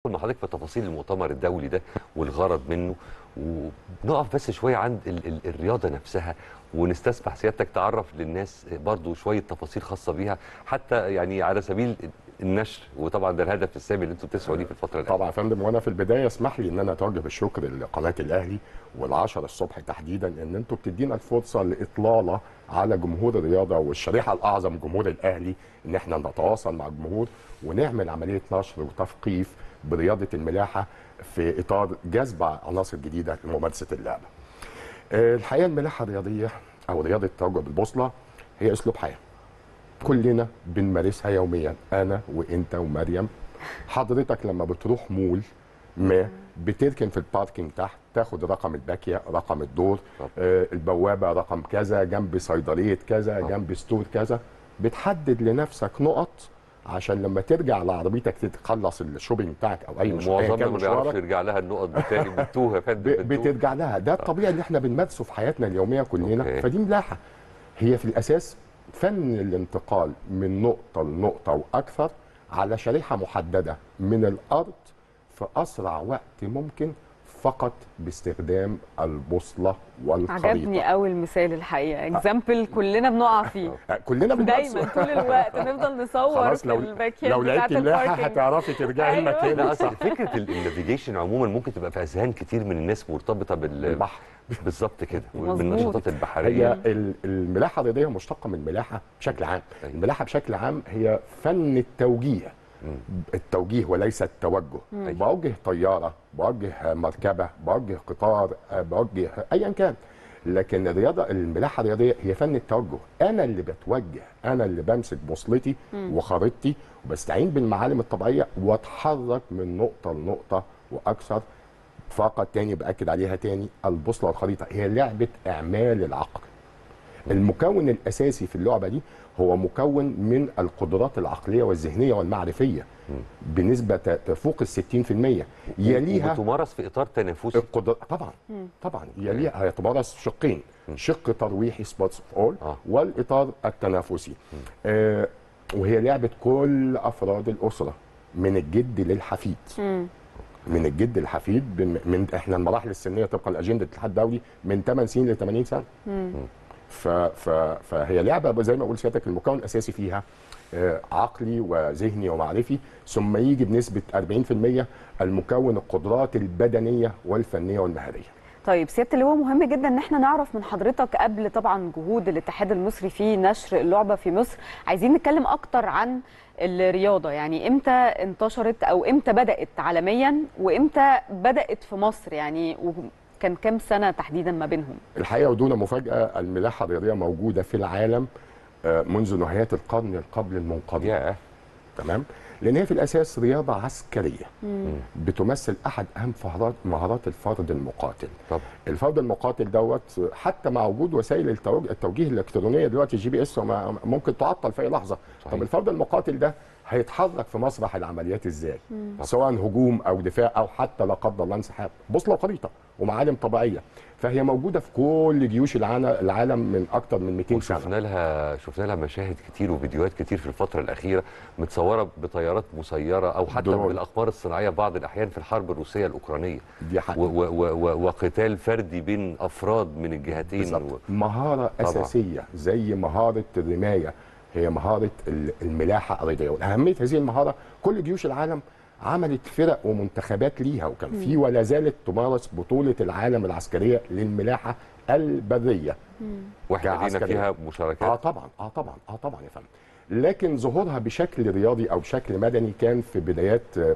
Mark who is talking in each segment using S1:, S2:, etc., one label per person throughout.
S1: ندخل مع حضرتك في تفاصيل المؤتمر الدولي ده والغرض منه ونقف بس شويه عند ال ال الرياضه نفسها ونستسمح سيادتك تعرف للناس برضو شويه تفاصيل خاصه بيها حتى يعني على سبيل النشر وطبعا ده الهدف السامي اللي انتم بتسعوا ليه في الفتره
S2: طبعا يا فندم وانا في البدايه اسمح لي ان انا اتوجه بالشكر لقناه الاهلي وال10 الصبح تحديدا ان انتم بتدينا الفرصه لاطلاله على جمهور الرياضه والشريحه الاعظم جمهور الاهلي ان احنا نتواصل مع الجمهور ونعمل عمليه نشر وتثقيف برياضه الملاحه في اطار جذب عناصر جديده لممارسه اللعبه. الحقيقه الملاحه الرياضيه او رياضه التوجه بالبوصله هي اسلوب حياه. كلنا بنمارسها يوميا انا وانت ومريم حضرتك لما بتروح مول ما بتركن في الباركينج تحت تاخد رقم الباكيه رقم الدور آه البوابه رقم كذا جنب صيدليه كذا جنب ستور كذا بتحدد لنفسك نقط عشان لما ترجع لعربيتك تخلص الشوبينج بتاعك او اي مشوار
S1: معظمنا ما بيعرفش يرجع لها النقط بالتالي بتوه يا فندم
S2: بترجع لها ده الطبيعي اللي احنا بنمارسه في حياتنا اليوميه كلنا أوكي. فدي ملاحه هي في الاساس فن الانتقال من نقطة لنقطة وأكثر على شريحة محددة من الأرض في أسرع وقت ممكن فقط باستخدام البوصلة والخريطة
S3: عجبني قوي المثال الحقيقة اكزامبل كلنا بنقع فيه
S2: كلنا
S3: دايما طول الوقت نفضل نصور في
S2: لو
S3: الباكيات
S2: لو لقيت الملاحة
S3: الباركينج.
S2: هتعرفي ترجعي
S3: أيوة.
S2: المكان
S1: لا اصل فكره النافيجيشن عموما ممكن تبقى في اذهان كتير من الناس مرتبطه بال
S2: البحر
S1: بالظبط كده
S3: مظبوط.
S1: بالنشاطات البحريه
S2: هي ال- الملاحة الرياضية مشتقة من الملاحة بشكل عام
S1: أيوة.
S2: الملاحة بشكل عام هي فن التوجيه التوجيه وليس التوجه بوجه طيارة بوجه مركبة بوجه قطار آه، بوجه أيا كان لكن الرياضة الملاحة الرياضية هي فن التوجه أنا اللي بتوجه أنا اللي بمسك بوصلتي وخريطتي وبستعين بالمعالم الطبيعية واتحرك من نقطة لنقطة وأكثر فقط تاني باكد عليها تاني البوصله والخريطه هي لعبه اعمال العقل المكون الاساسي في اللعبه دي هو مكون من القدرات العقليه والذهنيه والمعرفيه بنسبه ت- تفوق ال 60% يليها
S1: وبتمارس في اطار تنافسي
S2: القدر طبعا طبعا يليها هيتمارس شقين شق ترويحي سبورتس اوف اول
S1: آه.
S2: والاطار التنافسي آه وهي لعبه كل افراد الاسره من الجد للحفيد من الجد للحفيد بن- من احنا المراحل السنيه طبقا لاجنده الاتحاد الدولي من 8 سنين ل 80 سنه ف ف فهي لعبه زي ما قلت سيادتك المكون الاساسي فيها آه، عقلي وذهني ومعرفي ثم يجي بنسبه 40% المكون القدرات البدنيه والفنيه والمهاريه
S3: طيب سياده اللواء مهم جدا ان احنا نعرف من حضرتك قبل طبعا جهود الاتحاد المصري في نشر اللعبه في مصر عايزين نتكلم اكتر عن الرياضه يعني امتى انتشرت او امتى بدات عالميا وامتى بدات في مصر يعني وكان كام سنه تحديدا ما بينهم
S2: الحقيقه ودون مفاجاه الملاحه الرياضيه موجوده في العالم آه، منذ نهايات القرن قبل المنقضي
S1: ياه
S2: تمام لان هي في الاساس رياضه عسكريه بتمثل احد اهم فهرات مهارات الفرد المقاتل
S1: طب
S2: الفرد المقاتل دوت حتى مع وجود وسائل التوج- التوجيه الالكترونيه دلوقتي الجي بي اس وما- ممكن تعطل في اي لحظه
S1: صحيح.
S2: طب الفرد المقاتل ده هيتحرك في مسرح العمليات ازاي سواء هجوم او دفاع او حتى لا قدر الله انسحاب بوصله وخريطه ومعالم طبيعيه فهي موجوده في كل جيوش العالم العالم من اكتر من 200 سنه
S1: وشفنا لها شفنا لها مشاهد كتير وفيديوهات كتير في الفتره الاخيره متصوره بطيارات مسيره او حتى
S2: درون.
S1: بالاقمار الصناعيه في بعض الاحيان في الحرب الروسيه الاوكرانيه
S2: دي
S1: و
S2: حقيقة.
S1: و و و وقتال فردي بين افراد من الجهتين و...
S2: بالظبط مهارة
S1: طبعا.
S2: أساسية زي مهارة الرماية هي مهارة ال- الملاحة الرياضية وأهمية هذه المهارة كل جيوش العالم عملت فرق ومنتخبات ليها وكان في ولا زالت تمارس بطولة العالم العسكرية للملاحة البرية
S1: واحنا لينا
S2: كعسكرية.
S1: فيها
S2: اه
S1: مشاركات
S2: طبعا اه طبعا اه طبعا يا فندم لكن ظهورها بشكل رياضي او بشكل مدني كان في بدايات آه،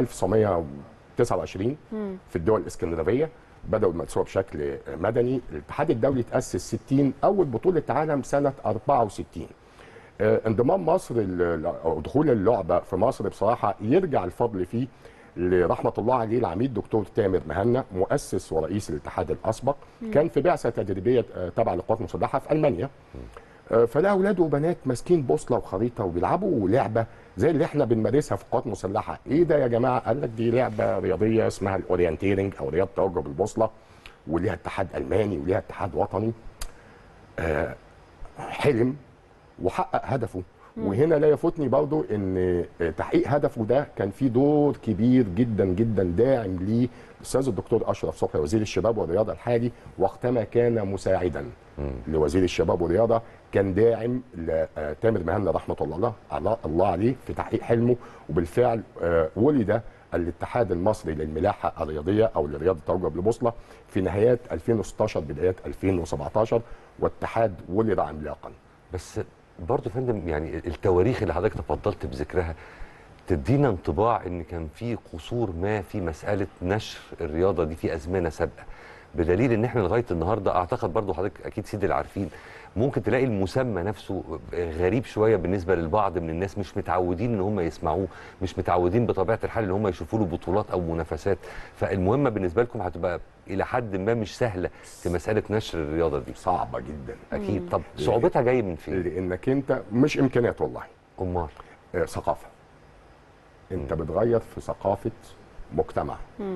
S2: 1929 في الدول الاسكندنافيه بداوا يمارسوها بشكل آه، مدني الاتحاد الدولي تاسس 60 اول بطوله عالم سنه 64 آه، انضمام مصر ال- او دخول اللعبه في مصر بصراحه يرجع الفضل فيه لرحمه الله عليه العميد دكتور تامر مهنا مؤسس ورئيس الاتحاد الاسبق كان في بعثه تدريبيه آه، تبع للقوات المسلحه في المانيا آه، فلا اولاد وبنات ماسكين بوصله وخريطه وبيلعبوا لعبه زي اللي احنا بنمارسها في القوات المسلحه ايه ده يا جماعه قال لك دي لعبه رياضيه اسمها الاورينتيرنج او رياضه توجه بالبوصله وليها اتحاد الماني وليها اتحاد وطني آه، حلم وحقق هدفه وهنا لا يفوتني برضو ان تحقيق هدفه ده كان فيه دور كبير جدا جدا داعم ليه الاستاذ الدكتور اشرف صبحي وزير الشباب والرياضه الحالي وقتما كان مساعدا لوزير الشباب والرياضه كان داعم لتامر مهنا رحمه الله الله الله عليه في تحقيق حلمه وبالفعل آه، ولد الاتحاد المصري للملاحه الرياضيه او لرياضه توجه بالبوصله في نهايات 2016 بدايات 2017 واتحاد ولد عملاقا
S1: بس برضه يا فندم يعني التواريخ اللي حضرتك تفضلت بذكرها تدينا انطباع ان كان في قصور ما في مساله نشر الرياضه دي في ازمنه سابقه بدليل ان احنا لغايه النهارده اعتقد برضه حضرتك اكيد سيدي العارفين ممكن تلاقي المسمى نفسه غريب شويه بالنسبه للبعض من الناس مش متعودين ان هم يسمعوه مش متعودين بطبيعه الحال ان هم يشوفوا له بطولات او منافسات فالمهمه بالنسبه لكم هتبقى الى حد ما مش سهله في مساله نشر الرياضه دي
S2: صعبه جدا
S1: اكيد طب صعوبتها جايه من فين
S2: لانك انت مش امكانيات والله
S1: امال
S2: آه، ثقافه انت بتغير في ثقافه مجتمع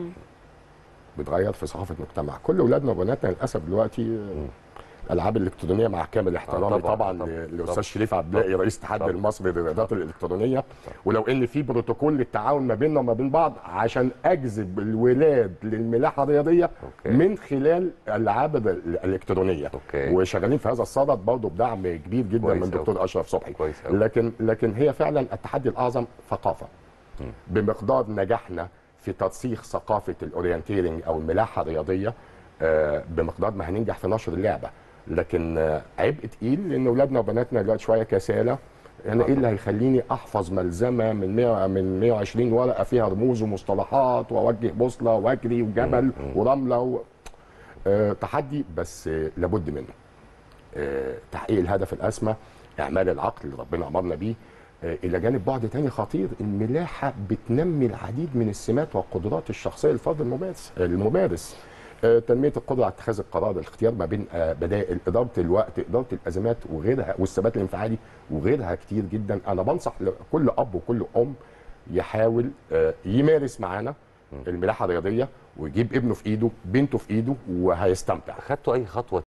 S2: بتغير في ثقافه مجتمع كل اولادنا وبناتنا للاسف دلوقتي آه، الالعاب الالكترونيه مع كامل احترامي
S1: طبعاً،
S2: طبعا,
S1: طبعاً،
S2: للاستاذ
S1: طبعاً.
S2: شريف عبد الباقي رئيس الاتحاد
S1: طبعاً.
S2: المصري للرياضات الالكترونيه ولو ان في بروتوكول للتعاون ما بيننا وما بين بعض عشان اجذب الولاد للملاحه الرياضيه
S1: أوكي.
S2: من خلال الالعاب ال- الالكترونيه
S1: أوكي.
S2: وشغالين في هذا الصدد برضه بدعم كبير جدا
S1: كويس
S2: من
S1: أوي.
S2: دكتور اشرف صبحي
S1: كويس أوي.
S2: لكن لكن هي فعلا التحدي الاعظم ثقافه بمقدار نجاحنا في ترسيخ ثقافه الاورينتيرنج او الملاحه الرياضيه آه، بمقدار ما هننجح في نشر اللعبه لكن آه، عبء تقيل لان اولادنا وبناتنا دلوقتي شويه كساله انا ايه اللي هيخليني احفظ ملزمه من 100 من 120 ورقه فيها رموز ومصطلحات واوجه بوصله واجري وجبل ورمله و... آه، تحدي بس آه، لابد منه آه، تحقيق الهدف الاسمى اعمال العقل اللي ربنا امرنا بيه آه، الى جانب بعد تاني خطير الملاحه بتنمي العديد من السمات والقدرات الشخصيه للفرد الممارس الممارس آه، تنميه القدره على اتخاذ القرار الاختيار ما بين آه، بدائل اداره الوقت اداره الازمات وغيرها والثبات الانفعالي وغيرها كتير جدا انا بنصح لكل اب وكل ام يحاول آه، يمارس معانا الملاحه الرياضيه ويجيب ابنه في ايده بنته في ايده وهيستمتع
S1: خدتوا اي خطوه